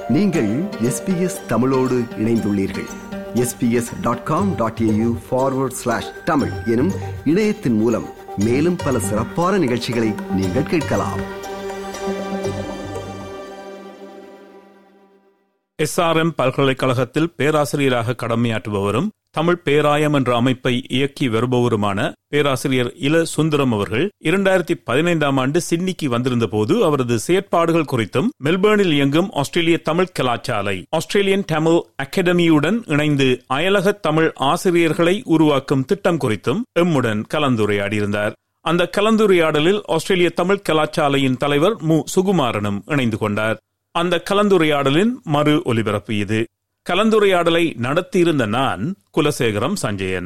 நீங்கள் எஸ்பிஎஸ் தமிழோடு இணைந்துள்ளீர்கள் SBS dot com dot AU forward slash Tamil எனும் இணையத்தின் மூலம் மேலும் பல சிறப்பான நிகழ்ச்சிகளை நீங்கள் கேட்கலாம் எஸ்ஆர்எம் பல்கலைக்கழகத்தில் பேராசிரியராக கடமையாற்றுபவரும் தமிழ் பேராயம் என்ற அமைப்பை இயக்கி வருபவருமான பேராசிரியர் இல சுந்தரம் அவர்கள் இரண்டாயிரத்தி பதினைந்தாம் ஆண்டு சிட்னிக்கு வந்திருந்த போது அவரது செயற்பாடுகள் குறித்தும் மெல்பேர்னில் இயங்கும் ஆஸ்திரேலிய தமிழ் கலாச்சாலை ஆஸ்திரேலியன் தமிழ் அகாடமியுடன் இணைந்து அயலக தமிழ் ஆசிரியர்களை உருவாக்கும் திட்டம் குறித்தும் எம்முடன் கலந்துரையாடியிருந்தார் அந்த கலந்துரையாடலில் ஆஸ்திரேலிய தமிழ் கலாச்சாலையின் தலைவர் மு சுகுமாரனும் இணைந்து கொண்டார் அந்த கலந்துரையாடலின் மறு ஒலிபரப்பு இது கலந்துரையாடலை நடத்தியிருந்த நான் குலசேகரம் சஞ்சயன்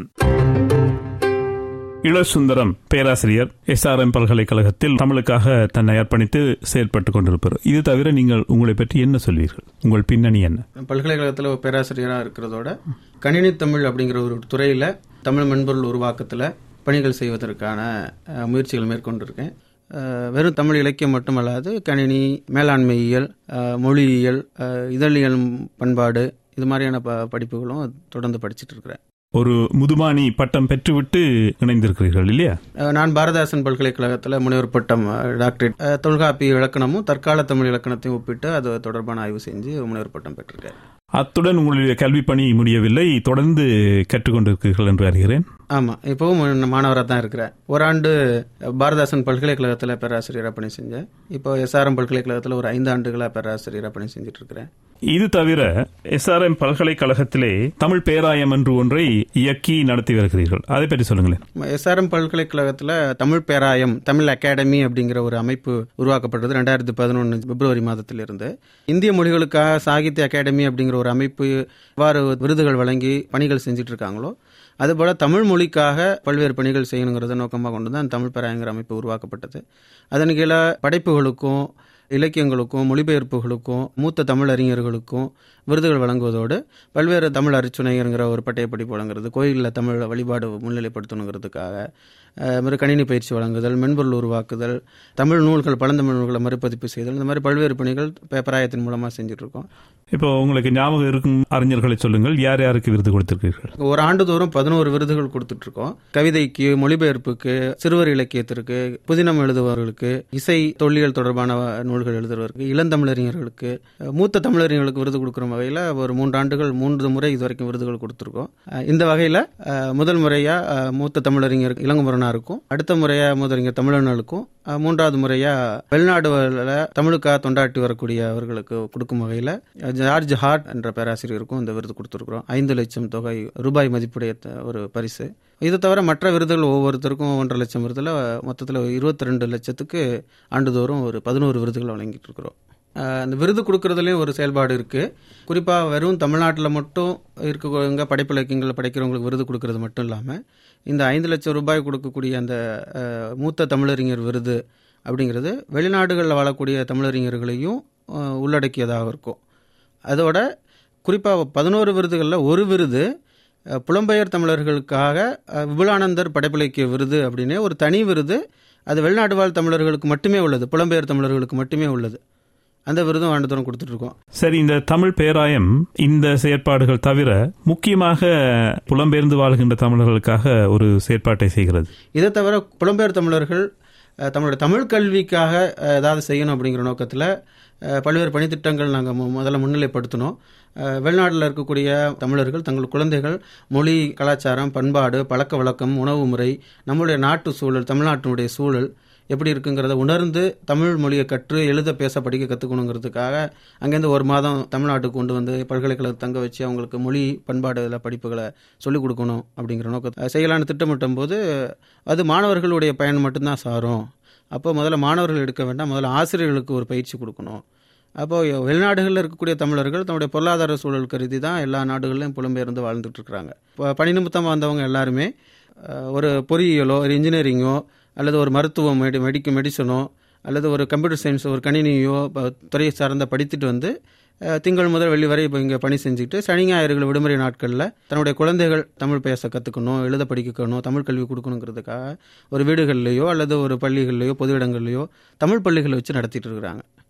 இளசுந்தரம் பேராசிரியர் எஸ்ஆர்எம் பல்கலைக்கழகத்தில் தமிழுக்காக தன்னை அர்ப்பணித்து செயல்பட்டுக் கொண்டிருப்பார் இது தவிர நீங்கள் உங்களை பற்றி என்ன சொல்வீர்கள் உங்கள் பின்னணி என்ன பல்கலைக்கழகத்தில் ஒரு பேராசிரியராக இருக்கிறதோட கணினி தமிழ் அப்படிங்கிற ஒரு துறையில் தமிழ் மென்பொருள் உருவாக்கத்தில் பணிகள் செய்வதற்கான அஹ், முயற்சிகள் மேற்கொண்டிருக்கேன் அஹ், வெறும் தமிழ் இலக்கியம் மட்டுமல்லாது கணினி மேலாண்மையியல் அஹ், மொழியியல் அஹ், இதழியல் பண்பாடு இது மாதிரியான ப படிப்புகளும் தொடர்ந்து படிச்சுட்டு இருக்கிறேன் ஒரு முதுமானி பட்டம் பெற்றுவிட்டு இணைந்திருக்கிறீர்கள் இல்லையா அஹ், நான் பாரதாசன் பல்கலைக்கழகத்தில் முனைவர் பட்டம் அஹ், டாக்டரேட் அஹ், தொல்காப்பிய இலக்கணமும் தற்கால தமிழ் இலக்கணத்தையும் ஒப்பிட்டு அது தொடர்பான ஆய்வு செஞ்சு முனைவர் பட்டம் பெற்றிருக்கேன் அத்துடன் உங்களுடைய கல்வி பணி முடியவில்லை தொடர்ந்து கற்றுக்கொண்டிருக்கிறீர்கள் என்று அறிகிறேன் ஆமாம் இப்போவும் மாணவராக தான் இருக்கிறேன் ஒரு ஆண்டு பாரதாசன் பல்கலைக்கழகத்தில் பேராசிரியராக பணி செஞ்சேன் இப்போ எஸ்ஆர்எம் பல்கலைக்கழகத்தில் ஒரு ஐந்து ஆண்டுகளாக பேராசிரியராக பணி செஞ்சுட்டு இருக்கிறேன் இது தவிர எஸ்ஆர்எம் பல்கலைக்கழகத்திலே தமிழ் பேராயம் என்று ஒன்றை இயக்கி நடத்தி வருகிறீர்கள் அதை பற்றி சொல்லுங்களேன் எஸ்ஆர்எம் பல்கலைக்கழகத்தில் தமிழ் பேராயம் தமிழ் அகாடமி அப்படிங்கிற ஒரு அமைப்பு உருவாக்கப்பட்டது ரெண்டாயிரத்தி பதினொன்று பிப்ரவரி மாதத்திலிருந்து இந்திய மொழிகளுக்காக சாகித்ய அகாடமி அப்படிங்கிற ஒரு அமைப்பு எவ்வாறு விருதுகள் வழங்கி பணிகள் செஞ்சுட்டு இருக்காங்களோ அதுபோல தமிழ் மொழிக்காக பல்வேறு பணிகள் செய்யணுங்கிறத நோக்கமாக கொண்டு தான் தமிழ் பேராயங்கிற அமைப்பு உருவாக்கப்பட்டது அதன் கீழே படைப்புகளுக்கும் இலக்கியங்களுக்கும் மொழிபெயர்ப்புகளுக்கும் மூத்த தமிழ் அறிஞர்களுக்கும் விருதுகள் வழங்குவதோடு பல்வேறு தமிழ் அரிச்சுனைங்கிற ஒரு பட்டய படிப்பு வழங்குறது கோயிலில் தமிழ் வழிபாடு முன்னிலைப்படுத்தணுங்கிறதுக்காக அஹ், மாதிரி கணினி பயிற்சி வழங்குதல் மென்பொருள் உருவாக்குதல் தமிழ் நூல்கள் பழந்தமிழ் நூல்களை மறுபதிப்பு செய்தல் இந்த மாதிரி பல்வேறு பணிகள் பேப்பராயத்தின் மூலமாக செஞ்சுட்டு இருக்கோம் இப்போ உங்களுக்கு ஞாபகம் இருக்கும் அறிஞர்களை சொல்லுங்கள் யார் யாருக்கு விருது கொடுத்திருக்கிறீர்கள் ஒரு ஆண்டுதோறும் பதினோரு விருதுகள் கொடுத்துட்டு இருக்கோம் கவிதைக்கு மொழிபெயர்ப்புக்கு சிறுவர் இலக்கியத்திற்கு புதினம் எழுதுபவர்களுக்கு இசை தொல்லியல் தொடர்பான நூல்கள் எழுதுவதற்கு இளந்தமிழறிஞர்களுக்கு அஹ், மூத்த தமிழறிஞர்களுக்கு விருது கொடுக்குற வகையில் ஒரு மூன்று ஆண்டுகள் மூன்று முறை இதுவரைக்கும் விருதுகள் கொடுத்துருக்கோம் அஹ், இந்த வகையில் முதல் முறையாக மூத்த தமிழறிஞர் இளங்குமரனாருக்கும் அடுத்த முறையாக மூதறிஞர் தமிழர்களுக்கும் அஹ், மூன்றாவது முறையாக வெளிநாடுகளில் தமிழுக்காக தொண்டாட்டி வரக்கூடிய அவர்களுக்கு கொடுக்கும் வகையில் ஜார்ஜ் ஹார்ட் என்ற பேராசிரியருக்கும் இந்த விருது கொடுத்துருக்குறோம் ஐந்து லட்சம் தொகை ரூபாய் மதிப்புடைய த- ஒரு பரிசு இது தவிர மற்ற விருதுகள் ஒவ்வொருத்தருக்கும் ஒன்றரை லட்சம் விருதில் மொத்தத்தில் இருபத்தி ரெண்டு லட்சத்துக்கு ஆண்டுதோறும் ஒரு பதினோரு விருதுகள் வழங்கிட்டு இருக்கிறோம் அஹ் அந்த விருது கொடுக்கறதுலேயும் ஒரு செயல்பாடு இருக்குது குறிப்பாக வெறும் தமிழ்நாட்டில் மட்டும் இருக்கவங்க படைப்பு இலக்கியங்களை படைக்கிறவங்களுக்கு விருது கொடுக்கறது மட்டும் இல்லாமல் இந்த ஐந்து லட்சம் ரூபாய் கொடுக்கக்கூடிய அந்த அஹ், மூத்த தமிழறிஞர் விருது அப்படிங்கிறது வெளிநாடுகளில் வாழக்கூடிய தமிழறிஞர்களையும் அஹ், உள்ளடக்கியதாக இருக்கும் அதோட குறிப்பாக பதினோரு விருதுகளில் ஒரு விருது அஹ், புலம்பெயர் தமிழர்களுக்காக அஹ், விபுலானந்தர் படைப்பிலக்கிய விருது அப்படின்னே ஒரு தனி விருது அது வெளிநாடு வாழ் தமிழர்களுக்கு மட்டுமே உள்ளது புலம்பெயர் தமிழர்களுக்கு மட்டுமே உள்ளது அந்த விருதும் ஆண்டுதோறும் கொடுத்துட்ருக்கோம் சரி இந்த தமிழ் பேராயம் இந்த செயற்பாடுகள் தவிர முக்கியமாக புலம்பெயர்ந்து வாழ்கின்ற தமிழர்களுக்காக ஒரு செயற்பாட்டை செய்கிறது இதை தவிர புலம்பெயர் தமிழர்கள் அஹ், தங்களுடைய தமிழ் கல்விக்காக அஹ், ஏதாவது செய்யணும் அப்படிங்கிற நோக்கத்தில் பல்வேறு பணித்திட்டங்கள் நாங்கள் முதல்ல முன்னிலைப்படுத்தினோம் அஹ், வெளிநாட்டில் இருக்கக்கூடிய தமிழர்கள் தங்கள் குழந்தைகள் மொழி கலாச்சாரம் பண்பாடு பழக்க வழக்கம் உணவு முறை நம்முடைய நாட்டு சூழல் தமிழ்நாட்டினுடைய சூழல் எப்படி இருக்குங்கிறத உணர்ந்து தமிழ் மொழியை கற்று எழுத பேச படிக்க கற்றுக்கணுங்கிறதுக்காக அங்கேருந்து ஒரு மாதம் தமிழ்நாட்டுக்கு கொண்டு வந்து பல்கலைக்கழகம் தங்க வச்சு அவங்களுக்கு மொழி பண்பாடு இதில் படிப்புகளை சொல்லிக் கொடுக்கணும் அப்படிங்கிற நோக்கத்தை செய்யலான்னு திட்டமிட்டும் போது அது மாணவர்களுடைய பயன் மட்டும்தான் சாரும் அப்போ முதல்ல மாணவர்கள் எடுக்க வேண்டாம் முதல்ல ஆசிரியர்களுக்கு ஒரு பயிற்சி கொடுக்கணும் அப்போ வெளிநாடுகளில் இருக்கக்கூடிய தமிழர்கள் தன்னுடைய பொருளாதார சூழல் கருதி தான் எல்லா நாடுகளிலும் புலம்பெயர்ந்து வாழ்ந்துட்டு இருக்கிறாங்க இப்போ பணி நிமித்தமாக வந்தவங்க எல்லாருமே அஹ், ஒரு பொறியியலோ ஒரு இன்ஜினியரிங்கோ அல்லது ஒரு மருத்துவம் மெடி மெடிக்க மெடிசனோ அல்லது ஒரு கம்ப்யூட்டர் சயின்ஸ் ஒரு கணினியோ ப- துறையை சார்ந்த படித்துட்டு வந்து அஹ், திங்கள் முதல் வெள்ளி வரை இப்போ இங்கே பணி செஞ்சுட்டு சனி ஞாயிறுகள் விடுமுறை நாட்களில் தன்னுடைய குழந்தைகள் தமிழ் பேச கற்றுக்கணும் எழுத படிக்கணும் தமிழ் கல்வி கொடுக்கணுங்கிறதுக்காக ஒரு வீடுகள்லையோ அல்லது ஒரு பள்ளிகள்லையோ பொது இடங்கள்லையோ தமிழ் பள்ளிகளை வச்சு நடத்திட்டு இருக்கிறாங்க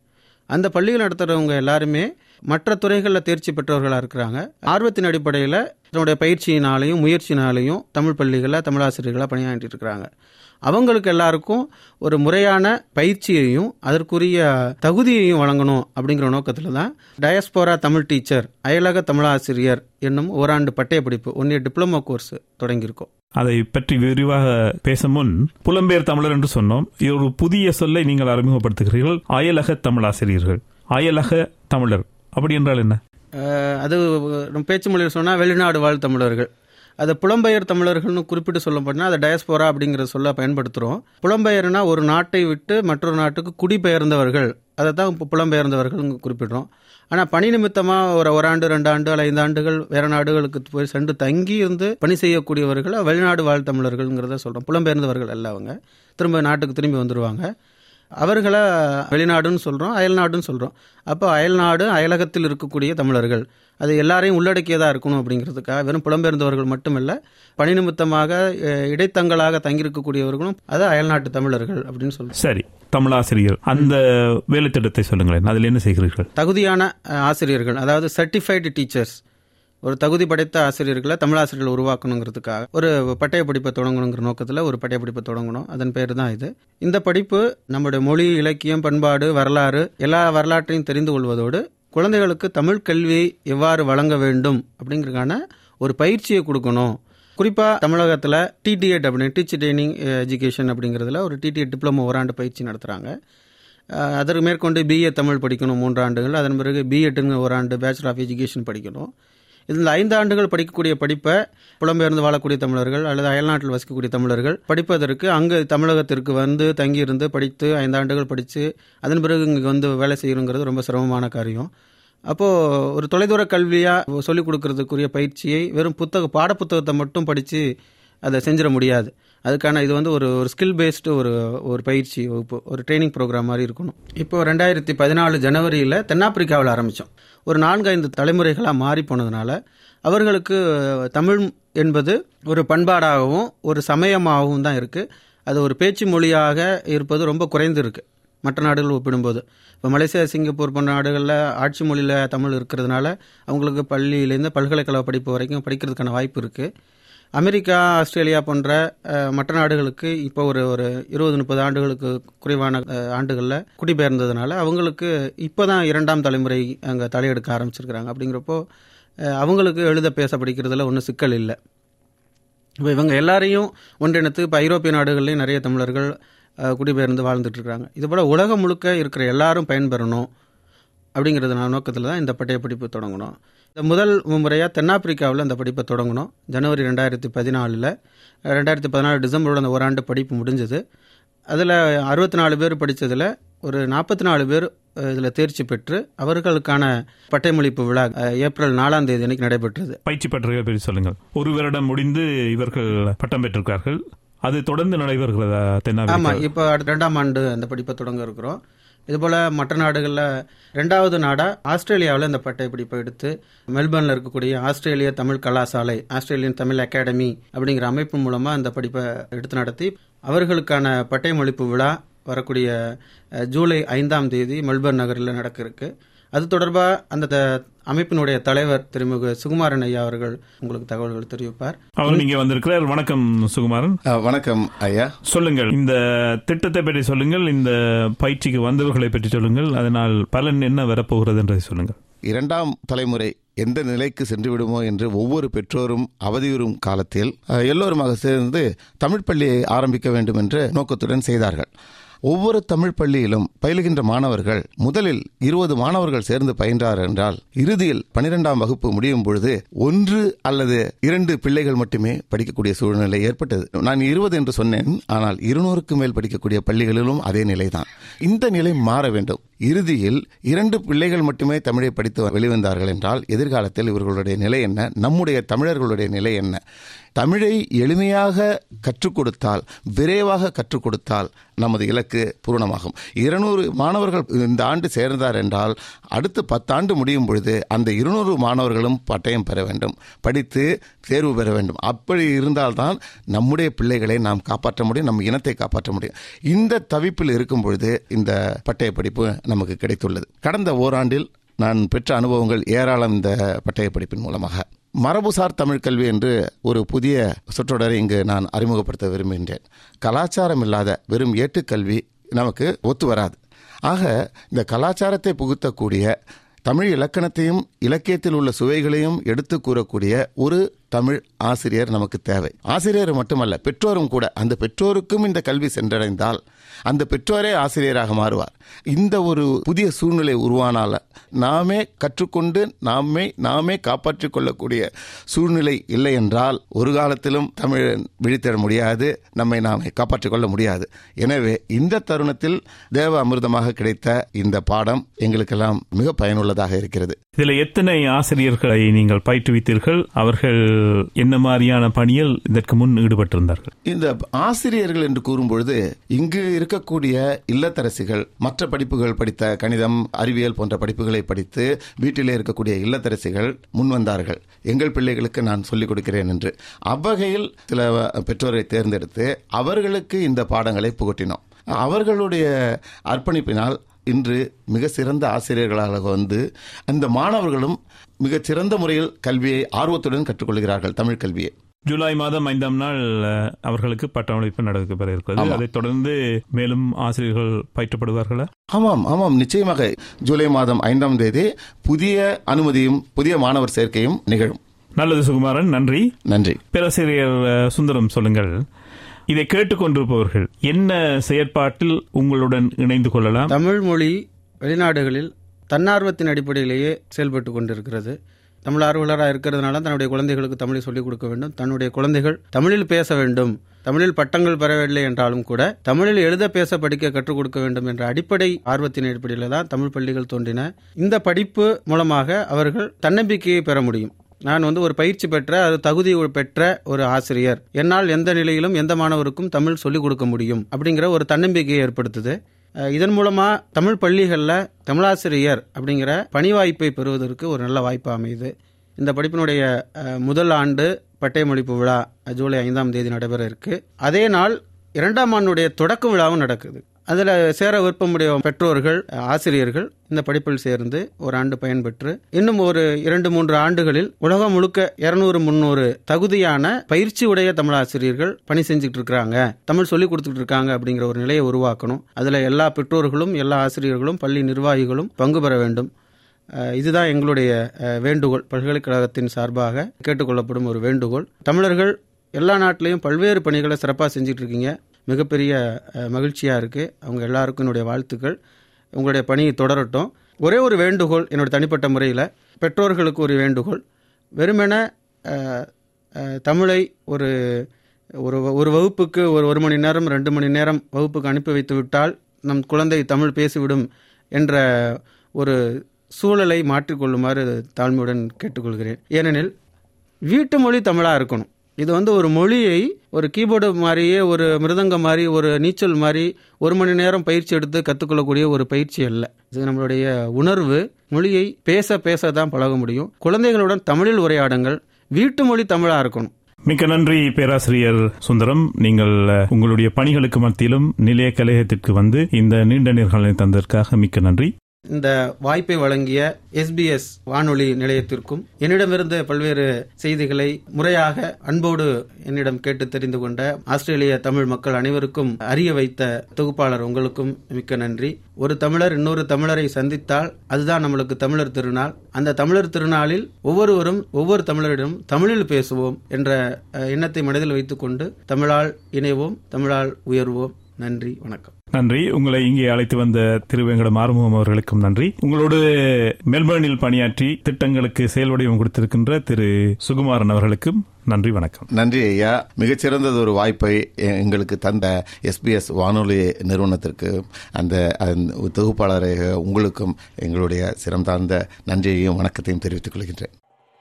அந்த பள்ளிகள் நடத்துகிறவங்க எல்லாருமே மற்ற துறைகளில் தேர்ச்சி பெற்றவர்களாக இருக்கிறாங்க ஆர்வத்தின் அடிப்படையில் தன்னுடைய பயிற்சியினாலையும் முயற்சினாலையும் தமிழ் பள்ளிகளில் தமிழாசிரியர்களாக பணியாற்றிட்டு இருக்கிறாங்க அவங்களுக்கு எல்லாருக்கும் ஒரு முறையான பயிற்சியையும் அதற்குரிய தகுதியையும் வழங்கணும் அப்படிங்கிற நோக்கத்தில் தான் டயஸ்போரா தமிழ் டீச்சர் அயலக தமிழாசிரியர் என்னும் ஓராண்டு பட்டய படிப்பு ஒன் இயர் டிப்ளமோ கோர்ஸ் தொடங்கியிருக்கோம் அதை பற்றி விரிவாக பேச முன் புலம்பெயர் தமிழர் என்று சொன்னோம் இது ஒரு புதிய சொல்லை நீங்கள் அறிமுகப்படுத்துகிறீர்கள் அயலக தமிழாசிரியர்கள் அயலக தமிழர் அப்படி என்றால் என்ன அஹ் அது நம்ம பேச்சு மொழியில் சொன்னால் வெளிநாடு வாழ் தமிழர்கள் அது புலம்பெயர் தமிழர்கள்னு குறிப்பிட்டு சொல்ல போனால் அதை டயஸ்போரா அப்படிங்கிற சொல்ல பயன்படுத்துகிறோம் புலம்பெயர்னா ஒரு நாட்டை விட்டு மற்றொரு நாட்டுக்கு குடிபெயர்ந்தவர்கள் அதை தான் இப்போ புலம்பெயர்ந்தவர்கள் குறிப்பிடுறோம் ஆனால் பணி நிமித்தமாக ஒரு ஓராண்டு ரெண்டு ஆண்டு அல்ல ஐந்து ஆண்டுகள் வேறு நாடுகளுக்கு போய் சென்று தங்கி இருந்து பணி செய்யக்கூடியவர்கள் வெளிநாடு வாழ் தமிழர்கள்ங்கிறத சொல்கிறோம் புலம்பெயர்ந்தவர்கள் அல்ல அவங்க திரும்ப நாட்டுக்கு திரும்பி வந்துடுவாங்க அவர்களை வெளிநாடுன்னு சொல்கிறோம் அயல்நாடுன்னு சொல்கிறோம் அப்போ அயல்நாடு அயலகத்தில் இருக்கக்கூடிய தமிழர்கள் அது எல்லாரையும் உள்ளடக்கியதாக இருக்கணும் அப்படிங்கிறதுக்காக வெறும் புலம்பெயர்ந்தவர்கள் மட்டுமல்ல பணி நிமித்தமாக அஹ், இடைத்தங்கலாக தங்கியிருக்கக்கூடியவர்களும் அது அயல்நாட்டு தமிழர்கள் அப்படின்னு சொல்றோம் சரி தமிழாசிரியர் அந்த வேலை திட்டத்தை சொல்லுங்களேன் அதில் என்ன செய்கிறீர்கள் தகுதியான அஹ், ஆசிரியர்கள் அதாவது சர்டிஃபைடு டீச்சர்ஸ் ஒரு தகுதி படைத்த ஆசிரியர்களை தமிழாசிரியர்கள் உருவாக்கணுங்கிறதுக்காக ஒரு பட்டய படிப்பை தொடங்கணுங்கிற நோக்கத்தில் ஒரு பட்டய படிப்பை தொடங்கணும் அதன் பேர் தான் இது இந்த படிப்பு நம்முடைய மொழி இலக்கியம் பண்பாடு வரலாறு எல்லா வரலாற்றையும் தெரிந்து கொள்வதோடு குழந்தைகளுக்கு தமிழ் கல்வியை எவ்வாறு வழங்க வேண்டும் அப்படிங்கிறதுக்கான ஒரு பயிற்சியை கொடுக்கணும் குறிப்பாக தமிழகத்தில் டிடிஎட் அப்படின்னு டீச்சர் ட்ரைனிங் எஜுகேஷன் அப்படிங்கிறதுல ஒரு டிடிஎட் டிப்ளமோ ஓராண்டு பயிற்சி நடத்துகிறாங்க அஹ் அதற்கு மேற்கொண்டு பிஏ தமிழ் படிக்கணும் மூன்றாண்டுகள் அதன் பிறகு பிஎட்டுங்க ஒரு ஆண்டு பேச்சுலர் ஆஃப் எஜுகேஷன் படிக்கணும் இந்த ஐந்து ஆண்டுகள் படிக்கக்கூடிய படிப்பை புலம்பெயர்ந்து வாழக்கூடிய தமிழர்கள் அல்லது அயல்நாட்டில் வசிக்கக்கூடிய தமிழர்கள் படிப்பதற்கு அங்கு தமிழகத்திற்கு வந்து தங்கியிருந்து படித்து ஐந்து ஆண்டுகள் படித்து அதன் பிறகு இங்கே வந்து வேலை செய்யணுங்கிறது ரொம்ப சிரமமான காரியம் அப்போது ஒரு தொலைதூர கல்வியாக சொல்லிக் கொடுக்கறதுக்குரிய பயிற்சியை வெறும் புத்தக பாடப்புத்தகத்தை மட்டும் படித்து அதை செஞ்சிட முடியாது அதுக்கான இது வந்து ஒரு ஒரு ஸ்கில் பேஸ்டு ஒரு ஒரு பயிற்சி வகுப்பு ஒரு ட்ரைனிங் ப்ரோக்ராம் மாதிரி இருக்கணும் இப்போ ரெண்டாயிரத்தி பதினாலு ஜனவரியில் தென்னாப்பிரிக்காவில் ஆரம்பித்தோம் ஒரு நான்கு ஐந்து தலைமுறைகளாக மாறி போனதுனால அவர்களுக்கு தமிழ் என்பது ஒரு பண்பாடாகவும் ஒரு சமயமாகவும் தான் இருக்குது அது ஒரு பேச்சு மொழியாக இருப்பது ரொம்ப குறைந்து இருக்கு மற்ற நாடுகள் ஒப்பிடும்போது இப்போ மலேசியா சிங்கப்பூர் போன்ற நாடுகளில் ஆட்சி மொழியில் தமிழ் இருக்கிறதுனால அவங்களுக்கு பள்ளியிலேருந்து பல்கலைக்கழக படிப்பு வரைக்கும் படிக்கிறதுக்கான வாய்ப்பு இருக்குது அமெரிக்கா ஆஸ்திரேலியா போன்ற அஹ், மற்ற நாடுகளுக்கு இப்போ ஒரு ஒரு இருபது முப்பது ஆண்டுகளுக்கு குறைவான அஹ், ஆண்டுகளில் குடிபெயர்ந்ததுனால அவங்களுக்கு இப்போ தான் இரண்டாம் தலைமுறை அங்கே தலையெடுக்க ஆரம்பிச்சிருக்கிறாங்க அப்படிங்கிறப்போ அஹ், அவங்களுக்கு எழுத பேச படிக்கிறதுல ஒன்றும் சிக்கல் இல்லை இப்போ இவங்க எல்லாரையும் ஒன்றிணைத்து இப்போ ஐரோப்பிய நாடுகள்லையும் நிறைய தமிழர்கள் அஹ், குடிபெயர்ந்து வாழ்ந்துட்டு இருக்காங்க இதுபோல் உலகம் முழுக்க இருக்கிற எல்லாரும் பயன்பெறணும் அப்படிங்கிறது நான் நோக்கத்தில் தான் இந்த பட்டய படிப்பு தொடங்கணும் இந்த முதல் முறையாக தென்னாப்பிரிக்காவில் இந்த படிப்பை தொடங்கணும் ஜனவரி ரெண்டாயிரத்தி பதினாலில் ரெண்டாயிரத்தி பதினாலு டிசம்பரோட அந்த ஓராண்டு படிப்பு முடிஞ்சது அதில் அறுபத்தி நாலு பேர் படித்ததில் ஒரு நாற்பத்தி நாலு பேர் இதில் தேர்ச்சி பெற்று அவர்களுக்கான பட்டயமளிப்பு விழா அஹ், ஏப்ரல் நாலாம் தேதி அன்னைக்கு நடைபெற்றது பயிற்சி பெற்றவர்கள் பற்றி சொல்லுங்கள் ஒரு வருடம் முடிந்து இவர்கள் பட்டம் பெற்றிருக்கார்கள் அது தொடர்ந்து நடைபெறுகிறதா தென்னாப்பிரிக்கா ஆமாம் இப்போ அடுத்த ரெண்டாம் ஆண்டு அந்த படிப்பை தொடங்க இருக்கிறோம் இதுபோல் மற்ற நாடுகளில் ரெண்டாவது நாடாக ஆஸ்திரேலியாவில் இந்த பட்டய படிப்பை எடுத்து மெல்பர்னில் இருக்கக்கூடிய ஆஸ்திரேலிய தமிழ் கலாசாலை ஆஸ்திரேலியன் தமிழ் அகாடமி அப்படிங்கிற அமைப்பு மூலமாக அந்த படிப்பை எடுத்து நடத்தி அவர்களுக்கான பட்டயமளிப்பு விழா வரக்கூடிய அஹ், ஜூலை ஐந்தாம் தேதி மெல்பர்ன் நகரில் நடக்க இருக்கு அது தொடர்பாக அந்த த- அமைப்பினுடைய தலைவர் திருமிகு சுகுமாரன் ஐயா அவர்கள் உங்களுக்கு தகவல்கள் தெரிவிப்பார் அவர் இங்கே வந்திருக்கிறார் வணக்கம் சுகுமாரன் அஹ், வணக்கம் ஐயா சொல்லுங்கள் இந்த திட்டத்தை பற்றி சொல்லுங்கள் இந்த பயிற்சிக்கு வந்தவர்களை பற்றி சொல்லுங்கள் அதனால் பலன் என்ன வரப்போகிறது என்றதை சொல்லுங்கள் இரண்டாம் தலைமுறை எந்த நிலைக்கு சென்று விடுமோ என்று ஒவ்வொரு பெற்றோரும் அவதியுறும் காலத்தில் அஹ், எல்லோருமாக சேர்ந்து தமிழ் பள்ளியை ஆரம்பிக்க வேண்டும் என்ற நோக்கத்துடன் செய்தார்கள் ஒவ்வொரு தமிழ் பள்ளியிலும் பயிலுகின்ற மாணவர்கள் முதலில் இருபது மாணவர்கள் சேர்ந்து பயின்றார் என்றால் இறுதியில் பனிரெண்டாம் வகுப்பு முடியும் பொழுது ஒன்று அல்லது இரண்டு பிள்ளைகள் மட்டுமே படிக்கக்கூடிய சூழ்நிலை ஏற்பட்டது நான் இருபது என்று சொன்னேன் ஆனால் இருநூறுக்கு மேல் படிக்கக்கூடிய பள்ளிகளிலும் அதே நிலைதான் இந்த நிலை மாற வேண்டும் இறுதியில் இரண்டு பிள்ளைகள் மட்டுமே தமிழை படித்து வெளிவந்தார்கள் என்றால் எதிர்காலத்தில் இவர்களுடைய நிலை என்ன நம்முடைய தமிழர்களுடைய நிலை என்ன தமிழை எளிமையாக கற்றுக் கொடுத்தால் விரைவாக கற்றுக் கொடுத்தால் நமது இலக்கு பூரணமாகும் இருநூறு மாணவர்கள் இந்த ஆண்டு சேர்ந்தார் என்றால் அடுத்து பத்தாண்டு முடியும் பொழுது அந்த இருநூறு மாணவர்களும் பட்டயம் பெற வேண்டும் படித்து தேர்வு பெற வேண்டும் அப்படி இருந்தால்தான் நம்முடைய பிள்ளைகளை நாம் காப்பாற்ற முடியும் நம் இனத்தை காப்பாற்ற முடியும் இந்த தவிப்பில் இருக்கும் பொழுது இந்த பட்டய படிப்பு நமக்கு கிடைத்துள்ளது கடந்த ஓராண்டில் நான் பெற்ற அனுபவங்கள் ஏராளம் இந்த பட்டய படிப்பின் மூலமாக மரபுசார் தமிழ் கல்வி என்று ஒரு புதிய சொற்றொடரை இங்கு நான் அறிமுகப்படுத்த விரும்புகின்றேன் கலாச்சாரம் இல்லாத வெறும் ஏட்டுக்கல்வி நமக்கு ஒத்து வராது ஆக இந்த கலாச்சாரத்தை புகுத்தக்கூடிய தமிழ் இலக்கணத்தையும் இலக்கியத்தில் உள்ள சுவைகளையும் எடுத்து கூறக்கூடிய ஒரு தமிழ் ஆசிரியர் நமக்கு தேவை ஆசிரியர் மட்டுமல்ல பெற்றோரும் கூட அந்த பெற்றோருக்கும் இந்த கல்வி சென்றடைந்தால் அந்த பெற்றோரே ஆசிரியராக மாறுவார் இந்த ஒரு புதிய சூழ்நிலை உருவானால நாமே கற்றுக்கொண்டு நாமே நாமே காப்பாற்றிக் கொள்ளக்கூடிய சூழ்நிலை இல்லை என்றால் ஒரு காலத்திலும் தமிழ் விழித்திட முடியாது நம்மை நாமே காப்பாற்றிக் கொள்ள முடியாது எனவே இந்த தருணத்தில் தேவ அமிர்தமாக கிடைத்த இந்த பாடம் எங்களுக்கெல்லாம் மிக பயனுள்ளதாக இருக்கிறது இதுல எத்தனை ஆசிரியர்களை நீங்கள் பயிற்றுவித்தீர்கள் அவர்கள் என்ன மாதிரியான பணியில் இதற்கு முன் ஈடுபட்டிருந்தார்கள் இந்த ஆசிரியர்கள் என்று கூறும்பொழுது இங்கு இருக்கக்கூடிய இல்லத்தரசிகள் மற்ற படிப்புகள் படித்த கணிதம் அறிவியல் போன்ற படிப்புகளை படித்து வீட்டிலே இருக்கக்கூடிய இல்லத்தரசிகள் முன் வந்தார்கள் எங்கள் பிள்ளைகளுக்கு நான் சொல்லிக் கொடுக்கிறேன் என்று அவ்வகையில் சில பெற்றோரை தேர்ந்தெடுத்து அவர்களுக்கு இந்த பாடங்களை புகட்டினோம் அவர்களுடைய அர்ப்பணிப்பினால் இன்று மிக சிறந்த ஆசிரியர்களாக வந்து அந்த மாணவர்களும் மிகச் சிறந்த முறையில் கல்வியை ஆர்வத்துடன் கற்றுக்கொள்கிறார்கள் தமிழ் கல்வியை ஜூலை மாதம் ஐந்தாம் நாள் அஹ், அவர்களுக்கு பட்டமளிப்பு நடைபெற இருக்கிறது ஆமா. அதைத் தொடர்ந்து மேலும் ஆசிரியர்கள் பயிற்றப்படுவார்களா ஆமாம் ஆமாம் நிச்சயமாக ஜூலை மாதம் ஐந்தாம் தேதி புதிய அனுமதியும் புதிய மாணவர் சேர்க்கையும் நிகழும் நல்லது சுகுமாரன் நன்றி நன்றி பேராசிரியர் அஹ், சுந்தரம் சொல்லுங்கள் இதை கேட்டுக்கொண்டிருப்பவர்கள் என்ன செயற்பாட்டில் உங்களுடன் இணைந்து கொள்ளலாம் தமிழ் மொழி வெளிநாடுகளில் தன்னார்வத்தின் அடிப்படையிலேயே செயல்பட்டு கொண்டிருக்கிறது தமிழ் ஆர்வலராக இருக்கிறதுனால தன்னுடைய குழந்தைகளுக்கு தமிழை சொல்லிக் கொடுக்க வேண்டும் தன்னுடைய குழந்தைகள் தமிழில் பேச வேண்டும் தமிழில் பட்டங்கள் பெறவில்லை என்றாலும் கூட தமிழில் எழுத பேச படிக்க கற்றுக் கொடுக்க வேண்டும் என்ற அடிப்படை ஆர்வத்தின் அடிப்படையில் தான் தமிழ் பள்ளிகள் தோன்றின இந்த படிப்பு மூலமாக அவர்கள் தன்னம்பிக்கையை பெற முடியும் நான் வந்து ஒரு பயிற்சி பெற்ற அது தகுதி பெற்ற ஒரு ஆசிரியர் என்னால் எந்த நிலையிலும் எந்த மாணவருக்கும் தமிழ் சொல்லிக் கொடுக்க முடியும் அப்படிங்கிற ஒரு தன்னம்பிக்கையை ஏற்படுத்துது அஹ் இதன் மூலமா தமிழ் பள்ளிகளில் தமிழாசிரியர் அப்படிங்கிற பணி வாய்ப்பை பெறுவதற்கு ஒரு நல்ல வாய்ப்பு அமையுது இந்த படிப்பினுடைய அஹ், முதல் ஆண்டு பட்டயமளிப்பு விழா அஹ், ஜூலை ஐந்தாம் தேதி நடைபெற இருக்கு அதே நாள் இரண்டாம் ஆண்டுடைய தொடக்க விழாவும் நடக்குது அதில் சேர விருப்பமுடைய பெற்றோர்கள் அஹ், ஆசிரியர்கள் இந்த படிப்பில் சேர்ந்து ஒரு ஆண்டு பயன்பெற்று இன்னும் ஒரு இரண்டு மூன்று ஆண்டுகளில் உலகம் முழுக்க இருநூறு முந்நூறு தகுதியான பயிற்சி உடைய தமிழாசிரியர்கள் பணி செஞ்சுட்டு இருக்காங்க தமிழ் சொல்லி கொடுத்துட்டு இருக்காங்க அப்படிங்கிற ஒரு நிலையை உருவாக்கணும் அதில் எல்லா பெற்றோர்களும் எல்லா ஆசிரியர்களும் பள்ளி நிர்வாகிகளும் பங்கு பெற வேண்டும் அஹ், இதுதான் எங்களுடைய அஹ், வேண்டுகோள் பல்கலைக்கழகத்தின் சார்பாக கேட்டுக்கொள்ளப்படும் ஒரு வேண்டுகோள் தமிழர்கள் எல்லா நாட்டிலையும் பல்வேறு பணிகளை சிறப்பாக செஞ்சுட்டு இருக்கீங்க மிகப்பெரிய அஹ், மகிழ்ச்சியா இருக்கு அவங்க எல்லாருக்கும் என்னுடைய வாழ்த்துக்கள் உங்களுடைய பணி தொடரட்டும் ஒரே ஒரு வேண்டுகோள் என்னோட தனிப்பட்ட முறையில் பெற்றோர்களுக்கு ஒரு வேண்டுகோள் வெறுமென அஹ், அஹ், தமிழை ஒரு ஒரு ஒரு வகுப்புக்கு ஒரு ஒரு மணி நேரம் ரெண்டு மணி நேரம் வகுப்புக்கு அனுப்பி வைத்து விட்டால் நம் குழந்தை தமிழ் பேசிவிடும் என்ற ஒரு சூழலை மாற்றிக்கொள்ளுமாறு தாழ்மையுடன் கேட்டுக்கொள்கிறேன் ஏனெனில் வீட்டு மொழி தமிழாக இருக்கணும் இது வந்து ஒரு மொழியை ஒரு கீபோர்டு மாதிரியே ஒரு மிருதங்கம் மாதிரி ஒரு நீச்சல் மாதிரி ஒரு மணி நேரம் பயிற்சி எடுத்து கற்றுக்கொள்ளக்கூடிய ஒரு பயிற்சி அல்ல இது நம்மளுடைய உணர்வு மொழியை பேச பேச தான் பழக முடியும் குழந்தைகளுடன் தமிழில் உரையாடுங்கள் வீட்டு மொழி தமிழாக இருக்கணும் மிக்க நன்றி பேராசிரியர் சுந்தரம் நீங்கள் அஹ், உங்களுடைய பணிகளுக்கு மத்தியிலும் நிலைய கலையகத்திற்கு வந்து இந்த நீண்ட நேர்காணலை தந்ததற்காக மிக்க நன்றி இந்த வாய்ப்பை வழங்கிய எஸ்பிஎஸ் வானொலி நிலையத்திற்கும் என்னிடமிருந்து பல்வேறு செய்திகளை முறையாக அன்போடு என்னிடம் கேட்டு தெரிந்து கொண்ட ஆஸ்திரேலிய தமிழ் மக்கள் அனைவருக்கும் அறிய வைத்த தொகுப்பாளர் உங்களுக்கும் மிக்க நன்றி ஒரு தமிழர் இன்னொரு தமிழரை சந்தித்தால் அதுதான் நம்மளுக்கு தமிழர் திருநாள் அந்த தமிழர் திருநாளில் ஒவ்வொருவரும் ஒவ்வொரு தமிழரிடம் தமிழில் பேசுவோம் என்ற அஹ், எண்ணத்தை மனதில் வைத்துக்கொண்டு தமிழால் இணைவோம் தமிழால் உயர்வோம் நன்றி வணக்கம் நன்றி உங்களை இங்கே அழைத்து வந்த திருவேங்கடம் ஆறுமுகம் அவர்களுக்கும் நன்றி உங்களோடு மெல்பர்னில் பணியாற்றி திட்டங்களுக்கு செயல்வடிவம் கொடுத்திருக்கின்ற திரு சுகுமாரன் அவர்களுக்கும் நன்றி வணக்கம் நன்றி ஐயா மிகச்சிறந்தது ஒரு வாய்ப்பை எ- எங்களுக்கு தந்த எஸ்பிஎஸ் வானொலி நிறுவனத்திற்கு அந்த அந்த தொகுப்பாளரை உங்களுக்கும் எங்களுடைய சிரம் தாழ்ந்த நன்றியையும் வணக்கத்தையும் தெரிவித்துக் கொள்கின்றேன்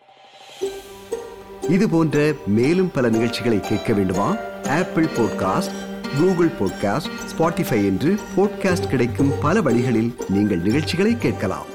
இது போன்ற மேலும் பல நிகழ்ச்சிகளை கேட்க வேண்டுமா Apple podcast Google podcast Spotify என்று பாட்காஸ்ட் கிடைக்கும் பல வழிகளில் நீங்கள் நிகழ்ச்சிகளை கேட்கலாம்